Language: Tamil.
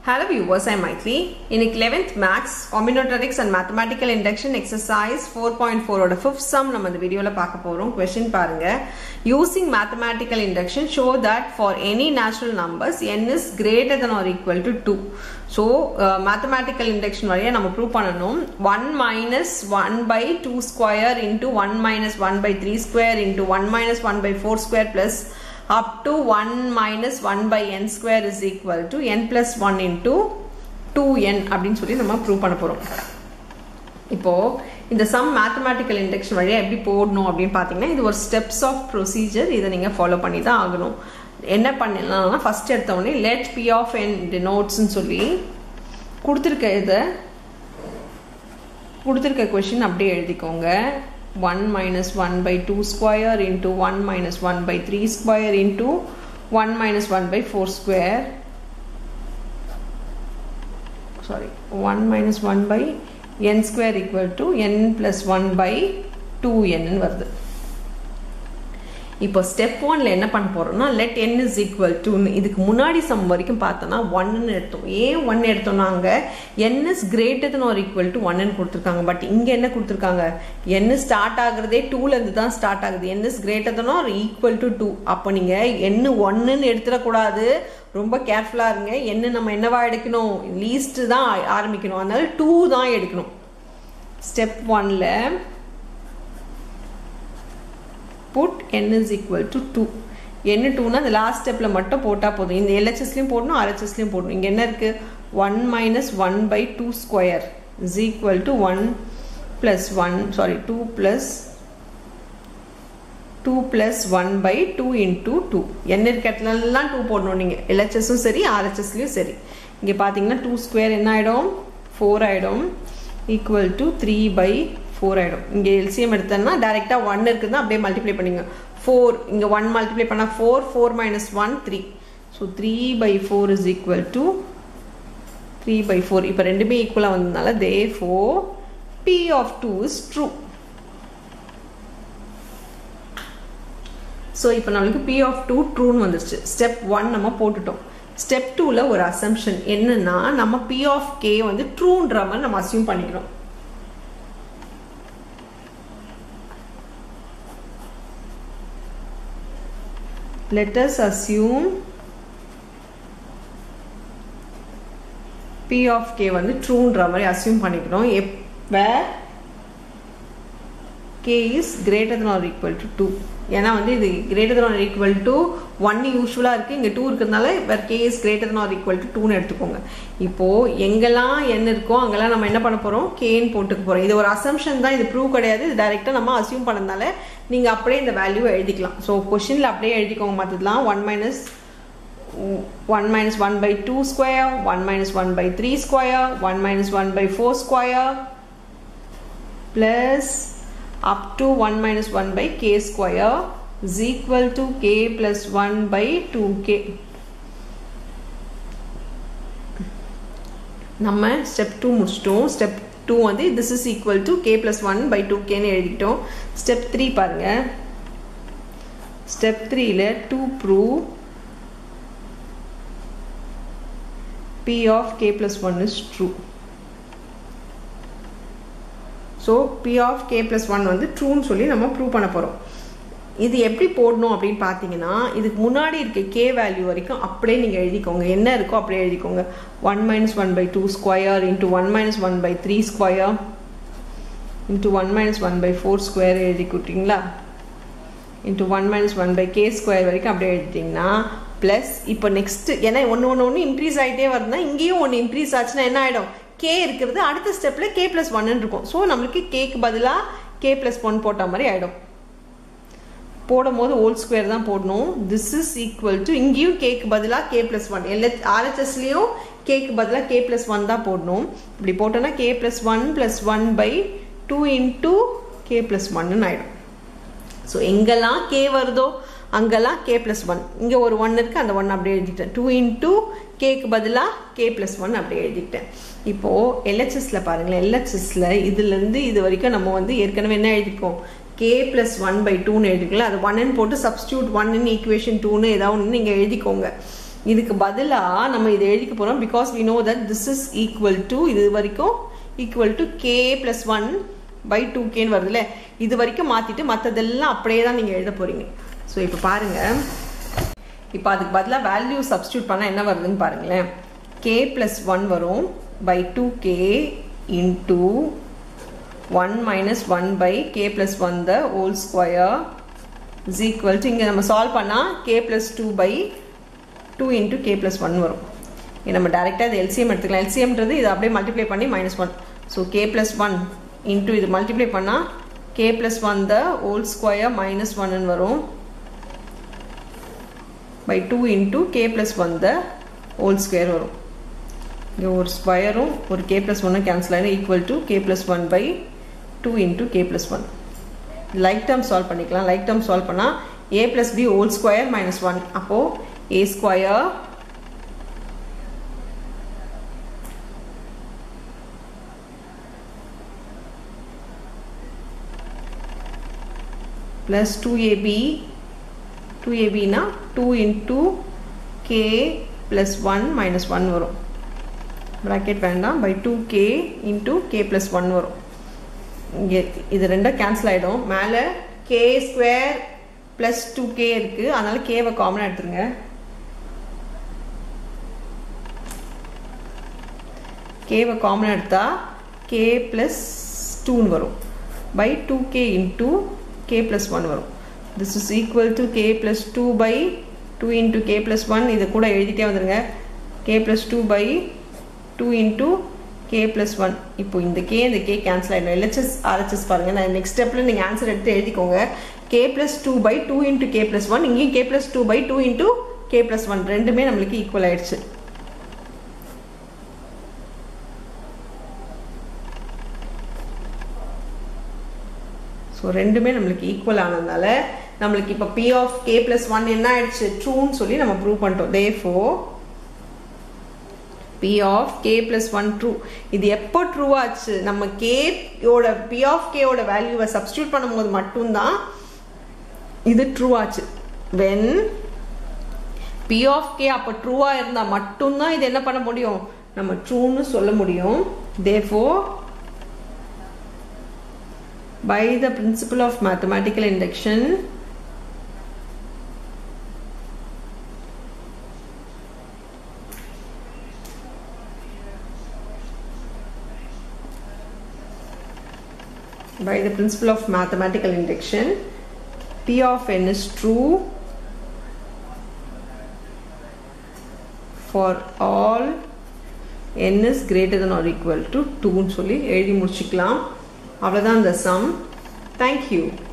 Hello viewers, I am Maitli. In 11th Max, Combinatorics and Mathematical Induction Exercise 4.4 ஓட 5th sum நம்ம இந்த வீடியோல பார்க்க போறோம் question பாருங்க using mathematical induction show that for any natural numbers n is greater than or equal to 2 so uh, mathematical induction வழியா நம்ம ப்ரூவ் பண்ணணும் 1 minus 1 by 2 square into 1 minus 1 by 3 square into 1 minus 1 by 4 square plus up to 1 minus 1 by n square is equal to n plus 1 into 2n அப்படின்னு சொல்லி நம்ம ப்ரூவ் பண்ண போகிறோம் இப்போ இந்த சம் மேத்தமேட்டிக்கல் இண்டக்ஷன் வழியாக எப்படி போடணும் அப்படின்னு பார்த்தீங்கன்னா இது ஒரு ஸ்டெப்ஸ் ஆஃப் ப்ரொசீஜர் இதை நீங்கள் ஃபாலோ பண்ணி தான் ஆகணும் என்ன பண்ணலாம்னா ஃபஸ்ட் எடுத்த உடனே லெட் பி ஆஃப் என் நோட்ஸ்ன்னு சொல்லி கொடுத்துருக்க இதை கொடுத்துருக்க கொஷின் அப்படியே எழுதிக்கோங்க 1 minus 1 by 2 square into 1 minus 1 by 3 square into 1 minus 1 by 4 square sorry 1 minus 1 by n square equal to n plus 1 by 2n வருது இப்போ ஸ்டெப் ஒன்ல என்ன பண்ண போறோம்னா let n is equal to இதுக்கு முன்னாடி சம் வரைக்கும் பார்த்தோம்னா ஒன்னு எடுத்தோம் ஏன் ஒன் எடுத்தோம்னா அங்கே என் இஸ் கிரேட்டர் தன் ஒரு ஈக்குவல் டு ஒன்னு கொடுத்துருக்காங்க பட் இங்கே என்ன கொடுத்துருக்காங்க என் ஸ்டார்ட் ஆகுறதே டூலேருந்து தான் ஸ்டார்ட் ஆகுது என் இஸ் கிரேட்டர் தன் ஒரு ஈக்குவல் டு டூ அப்போ நீங்கள் என்ன ஒன்றுன்னு எடுத்துடக்கூடாது ரொம்ப கேர்ஃபுல்லாக இருங்க என்ன நம்ம என்னவா எடுக்கணும் லீஸ்ட் தான் ஆரம்பிக்கணும் அதனால டூ தான் எடுக்கணும் ஸ்டெப் ஒன்ல put n is equal to 2 என்ன டூனா அந்த லாஸ்ட் ஸ்டெப்பில் மட்டும் போட்டால் போதும் இந்த எல்ஹெச்எஸ்லையும் போடணும் ஆர்ஹெச்எஸ்லையும் போடணும் இங்கே என்ன இருக்குது one minus one by two square is equal to one plus one sorry two plus two plus one by two into two என்ன இருக்க இடத்துலலாம் டூ போடணும் நீங்கள் எல்ஹெச்எஸும் சரி ஆர்ஹெச்எஸ்லையும் சரி இங்கே பார்த்தீங்கன்னா டூ ஸ்கொயர் என்ன ஆகிடும் ஃபோர் ஆகிடும் equal to three by four ஆகிடும் இங்கே எல்சிஎம் எடுத்தோம்னா டேரெக்டாக ஒன் இருக்குதுன்னா அப்படியே மல்டிப்ளை பண்ணிங்க ஃபோர் இங்கே ஒன் மல்டிப்ளை பண்ணால் four four minus one three so three by four is equal to three by four இப்போ ரெண்டுமே ஈக்குவலாக வந்ததுனால therefore P of two is true so இப்போ நம்மளுக்கு பி ஆஃப் டூ ட்ரூன்னு வந்துருச்சு ஸ்டெப் ஒன் நம்ம போட்டுட்டோம் ஸ்டெப் டூவில் ஒரு அசம்ஷன் என்னன்னா நம்ம பி ஆஃப் கே வந்து ட்ரூன்ற மாதிரி நம்ம அசியூம் பண்ணிக்கிறோம் let us assume p of k வந்து ட்ரூன்ற மாதிரி அசியூம் பண்ணிக்கிறோம் எப்ப k is greater than or equal to 2 ஏன்னா வந்து இது greater than or equal to 1 யூஸ்வலாக இருக்குது இங்கே டூ இருக்கிறதுனால வேறு K is greater than or equal to 2னு எடுத்துக்கோங்க இப்போது எங்கெல்லாம் என்ன இருக்கோ அங்கெல்லாம் நம்ம என்ன பண்ண போகிறோம் கேன்னு போட்டுக்க போகிறோம் இது ஒரு அசம்ஷன் தான் இது ப்ரூவ் கிடையாது இது டைரெக்டாக நம்ம அசியூம் பண்ணதுனால நீங்கள் அப்படியே இந்த வேல்யூ எழுதிக்கலாம் ஸோ கொஷினில் அப்படியே எழுதிக்கோங்க மற்றதுலாம் one minus one minus one by two square one minus one by three square one minus one by four square plus up to 1 minus 1 by k square is equal to k plus 1 by 2k நம்ம ஸ்டெப் டூ முடிச்சிட்டோம் ஸ்டெப் டூ வந்து this is equal to K plus one by two கேன்னு எழுதிக்கிட்டோம் ஸ்டெப் த்ரீ பாருங்க ஸ்டெப் த்ரீல to prove P of K plus one is true so P of K plus one வந்து ட்ரூன்னு சொல்லி நம்ம ப்ரூவ் பண்ண போகிறோம் இது எப்படி போடணும் அப்படின்னு பார்த்தீங்கன்னா இதுக்கு முன்னாடி இருக்க கே வேல்யூ வரைக்கும் அப்படியே நீங்கள் எழுதிக்கோங்க என்ன இருக்கோ அப்படியே எழுதிக்கோங்க one minus one by two square into one minus one by three square into one minus one by four square எழுதி கொடுத்தீங்களா into one minus one by K square வரைக்கும் அப்படியே எழுதிட்டிங்கன்னா ப்ளஸ் இப்போ நெக்ஸ்ட்டு ஏன்னா ஒன்று ஒன்று ஒன்று இன்க்ரீஸ் ஆகிட்டே வருதுன்னா இங்கேயும் ஒன்று இன்க்ரீஸ் ஆச்சுன்னா என்ன ஆகிடும் கே இருக்கிறது அடுத்த ஸ்டெப்பில் கே ப்ளஸ் ஒன்னு இருக்கும் ஸோ நம்மளுக்கு கேக்கு பதிலாக கே ப்ளஸ் ஒன் போட்ட மாதிரி ஆகிடும் போடும் போது ஓல் ஸ்கொயர் தான் போடணும் திஸ் இஸ் ஈக்குவல் டு இங்கேயும் கேக்கு பதிலாக கே ப்ளஸ் ஒன் எல்ஹெச் ஆர்ஹெச்எஸ்லேயும் கேக்கு பதிலாக கே ப்ளஸ் ஒன் தான் போடணும் இப்படி போட்டோன்னா K plus one plus one by two into K plus ஒன்னு ஆகிடும் ஸோ எங்கெல்லாம் கே வருதோ அங்கெல்லாம் கே ப்ளஸ் ஒன் இங்கே ஒரு ஒன் இருக்குது அந்த ஒன் அப்படியே எழுதிட்டேன் டூ இன்டூ கேக்கு பதிலாக கே ப்ளஸ் ஒன் அப்படியே எழுதிட்டேன் இப்போது எல்ஹெச்எஸில் பாருங்களேன் எல்ஹெச்எஸில் இதுலேருந்து இது வரைக்கும் நம்ம வந்து ஏற்கனவே என்ன எழுதிக்கோம் கே ப்ளஸ் ஒன் பை டூன்னு எழுதிக்கலாம் அது ஒன்னு போட்டு சப்ஸ்டியூட் ஒன்னு ஈக்குவேஷன் டூன்னு ஏதாவது ஒன்று நீங்கள் எழுதிக்கோங்க இதுக்கு பதிலாக நம்ம இதை எழுதிக்க போகிறோம் because we know that this is equal to இது வரைக்கும் equal to K plus one by two கேன்னு வருதுல்ல இது வரைக்கும் மாற்றிட்டு மற்றதெல்லாம் அப்படியே தான் நீங்கள் எழுத போகிறீங்க ஸோ இப்போ பாருங்கள் இப்போ அதுக்கு பதிலாக வேல்யூ சப்ஸ்டியூட் பண்ணால் என்ன வருதுன்னு பாருங்களேன் கே ப்ளஸ் ஒன் வரும் by two K into one minus one by K plus one the whole square is equal to இங்கே நம்ம சால்வ் பண்ணால் K plus two by two into K plus one வரும் இங்கே நம்ம டேரெக்டாக இது எல்சிஎம் எடுத்துக்கலாம் எல்சிஎம்ன்றது இதை அப்படியே மல்டிப்ளை பண்ணி minus one so k plus one into இது மல்டிப்ளை பண்ணால் K plus one the whole square minus ஒன்னு வரும் by two into K plus one the whole square வரும் இங்கே ஒரு ஸ்கொயரும் ஒரு கே ப்ளஸ் ஒன்னும் கேன்சல் ஆகிடும் equal to K plus one by two into K plus one like term solve பண்ணிக்கலாம் லைக் டேர்ம் சால்வ் பண்ணால் a plus b whole square minus one அப்போது a square plus 2ab 2ab na 2 into k plus 1 minus 1 வரும் bracket வேண்டாம் by 2k into k plus 1 வரும் இங்கே இது ரெண்டும் கேன்சல் ஆகிடும் மேலே k square plus two k இருக்குது அதனால் கேவை காமனாக எடுத்துருங்க கேவை காமனாக எடுத்தால் கே ப்ளஸ் டூன்னு வரும் by two K into K plus one வரும் this is equal to K plus two by two into K plus one இது கூட எழுதிட்டே வந்துடுங்க k plus two by two into K plus one இப்போ இந்த கே இந்த கே கேன்சல் ஆகிடும் எல்ஹெச்எஸ் ஆர்ஹெச்எஸ் பாருங்கள் நான் நெக்ஸ்ட் ஸ்டெப்பில் நீங்கள் ஆன்சர் எடுத்து எழுதிக்கோங்க k plus two by two into K plus one இங்கேயும் k plus two by two into K plus one ரெண்டுமே நம்மளுக்கு ஈக்குவல் ஆயிடுச்சு ஸோ ரெண்டுமே நம்மளுக்கு ஈக்குவல் ஆனதுனால நம்மளுக்கு இப்போ p of K plus one என்ன ஆயிடுச்சு ட்ரூன்னு சொல்லி நம்ம ப்ரூவ் பண்ணிட்டோம் therefore p of K plus one true இது எப்போ ட்ரூ ஆச்சு நம்ம கேயோட பி ஆஃப் கேயோட வேல்யூவை சப்ஸ்டியூட் பண்ணும்போது மட்டும்தான் இது ட்ரூ ஆச்சு வென் பி ஆஃப் கே அப்போ ட்ரூவாக இருந்தால் மட்டும்தான் இது என்ன பண்ண முடியும் நம்ம ட்ரூன்னு சொல்ல முடியும் தே ஃபோ by the principle of mathematical induction by the principle of mathematical induction p of n is true for all n is greater than or equal to 2 சொல்லி எழுதி முடிச்சுக்கலாம் அவ்வளோதான் இந்த சம் தேங்க்யூ